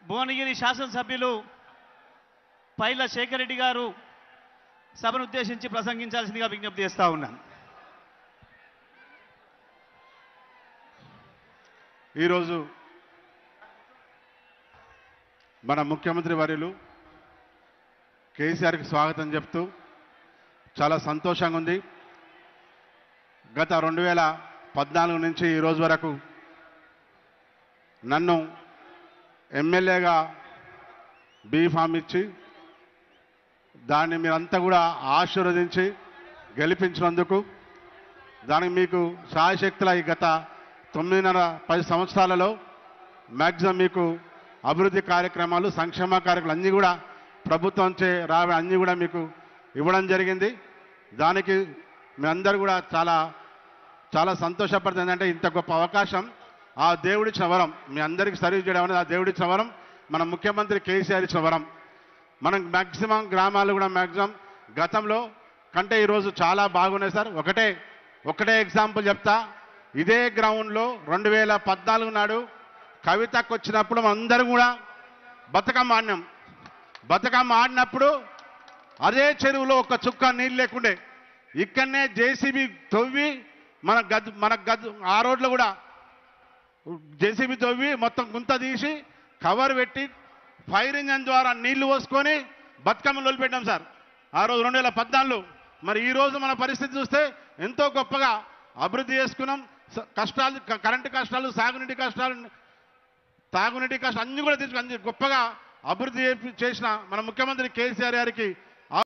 భువనగిరి శాసనసభ్యులు పైల శేఖర్ రెడ్డి గారు సభను ఉద్దేశించి ప్రసంగించాల్సిందిగా విజ్ఞప్తి చేస్తా ఉన్నాను ఈరోజు మన ముఖ్యమంత్రి వర్యులు కేసీఆర్కి స్వాగతం చెప్తూ చాలా సంతోషంగా ఉంది గత రెండు వేల పద్నాలుగు నుంచి ఈ రోజు వరకు నన్ను ఎమ్మెల్యేగా బీఫామ్ ఇచ్చి దాన్ని మీరంతా కూడా ఆశీర్వదించి గెలిపించినందుకు దానికి మీకు సాయశక్తుల ఈ గత తొమ్మిదిన్నర పది సంవత్సరాలలో మ్యాక్సిమం మీకు అభివృద్ధి కార్యక్రమాలు సంక్షేమ కార్యక్రమాలు అన్నీ కూడా ప్రభుత్వంచే రావే అన్నీ కూడా మీకు ఇవ్వడం జరిగింది దానికి మీ అందరూ కూడా చాలా చాలా సంతోషపడుతుంది ఏంటంటే ఇంత గొప్ప అవకాశం ఆ దేవుడిచ్చిన వరం మీ అందరికీ సర్వీస్ చేయడం అనేది ఆ దేవుడిచ్చిన వరం మన ముఖ్యమంత్రి కేసీఆర్ ఇచ్చిన వరం మనం మ్యాక్సిమం గ్రామాలు కూడా మ్యాక్సిమం గతంలో కంటే ఈరోజు చాలా బాగున్నాయి సార్ ఒకటే ఒకటే ఎగ్జాంపుల్ చెప్తా ఇదే గ్రౌండ్లో రెండు వేల పద్నాలుగు నాడు కవితకు వచ్చినప్పుడు అందరం కూడా బతుకమ్మ ఆడినాం బతుకమ్మ ఆడినప్పుడు అదే చెరువులో ఒక చుక్క నీళ్ళు లేకుండే ఇక్కడనే జేసీబీ తవ్వి మన గద్ మన గద్ ఆ రోడ్లో కూడా జేసీబీ తవ్వి మొత్తం గుంత తీసి కవర్ పెట్టి ఫైర్ ఇంజన్ ద్వారా నీళ్లు పోసుకొని బతుకమ్మలు వదిలిపెట్టాం సార్ ఆ రోజు రెండు వేల పద్నాలుగు మరి ఈ రోజు మన పరిస్థితి చూస్తే ఎంతో గొప్పగా అభివృద్ధి చేసుకున్నాం స- కష్టాలు క- కరెంటు కష్టాలు సాగునీటి కష్టాలు తాగునీటి కష్టాలు అన్ని కూడా తీసుకు అన్ని గొప్పగా అభివృద్ధి చేపి- చేసిన మన ముఖ్యమంత్రి కేసీఆర్ గారికి